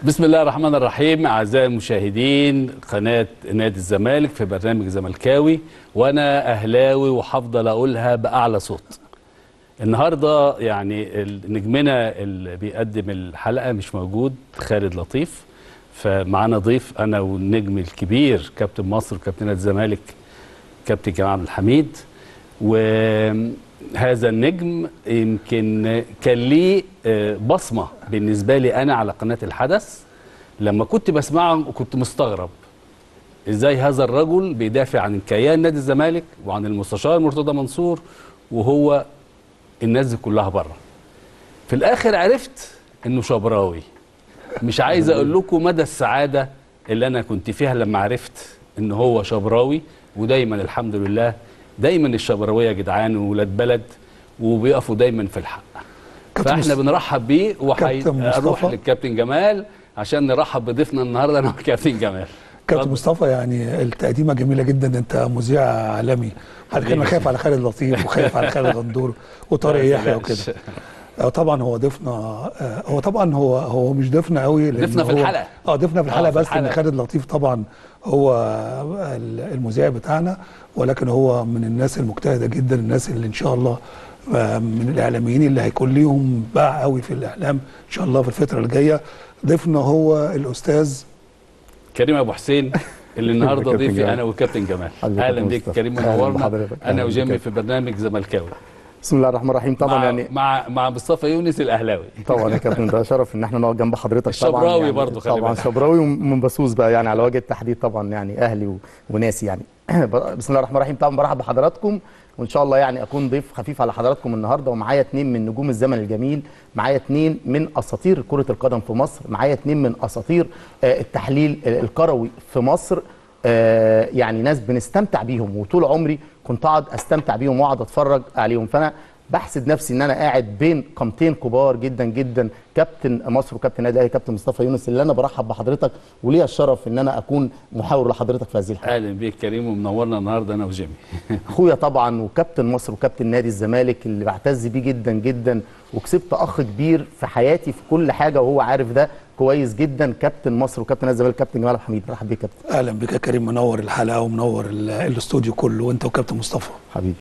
بسم الله الرحمن الرحيم اعزائي المشاهدين قناه نادي الزمالك في برنامج زملكاوي وانا اهلاوي وهفضل اقولها باعلى صوت النهارده يعني نجمنا اللي بيقدم الحلقه مش موجود خالد لطيف فمعانا ضيف انا والنجم الكبير كابتن مصر وكابتن نادي الزمالك كابتن جمال عبد الحميد وهذا النجم يمكن كان ليه بصمه بالنسبه لي انا على قناه الحدث لما كنت بسمعه كنت مستغرب ازاي هذا الرجل بيدافع عن كيان نادي الزمالك وعن المستشار مرتضى منصور وهو الناس دي كلها بره في الاخر عرفت انه شبراوي مش عايز اقول لكم مدى السعاده اللي انا كنت فيها لما عرفت ان هو شبراوي ودايما الحمد لله دايما الشبراويه يا جدعان وولاد بلد وبيقفوا دايما في الحق فاحنا بنرحب بيه وهنروح للكابتن جمال عشان نرحب بضيفنا النهارده انا والكابتن جمال كابتن مصطفى يعني التقديمه جميله جدا انت مذيع عالمي حد كان خايف على خالد لطيف وخايف على خالد غندور وطارق يحيى وكده طبعا هو ضيفنا هو طبعا هو هو مش ضيفنا قوي ضيفنا في الحلقه اه ضيفنا في الحلقه بس ان خالد لطيف طبعا هو المذيع بتاعنا ولكن هو من الناس المجتهده جدا الناس اللي ان شاء الله من الاعلاميين اللي هيكون ليهم باع قوي في الاعلام ان شاء الله في الفتره الجايه ضيفنا هو الاستاذ كريم ابو حسين اللي النهارده ضيفي انا والكابتن جمال اهلا بيك كريم منورنا انا وجيمي في برنامج زملكاوي بسم الله الرحمن الرحيم طبعا مع يعني مع مع مصطفى يونس الاهلاوي طبعا يا كابتن ده شرف ان احنا نقعد جنب حضرتك طبعا شبراوي يعني برضه خلي طبعا بالك. شبراوي ومن بسوس بقى يعني على وجه التحديد طبعا يعني اهلي و... وناسي يعني بسم الله الرحمن الرحيم طبعا برحب بحضراتكم وان شاء الله يعني اكون ضيف خفيف على حضراتكم النهارده ومعايا اثنين من نجوم الزمن الجميل معايا اثنين من اساطير كره القدم في مصر معايا اثنين من اساطير التحليل الكروي في مصر يعني ناس بنستمتع بيهم وطول عمري كنت اقعد استمتع بيهم واقعد اتفرج عليهم فانا بحسد نفسي ان انا قاعد بين قامتين كبار جدا جدا كابتن مصر وكابتن نادي الاهلي كابتن مصطفى يونس اللي انا برحب بحضرتك وليا الشرف ان انا اكون محاور لحضرتك في هذه الحلقه اهلا بيك كريم ومنورنا النهارده انا وجيمي اخويا طبعا وكابتن مصر وكابتن نادي الزمالك اللي بعتز بيه جدا جدا وكسبت اخ كبير في حياتي في كل حاجه وهو عارف ده كويس جدا كابتن مصر وكابتن نادي الزمالك كابتن جمال حميد مرحب بيك كابتن اهلا بك يا كريم منور الحلقه ومنور الاستوديو كله وانت وكابتن مصطفى حبيبي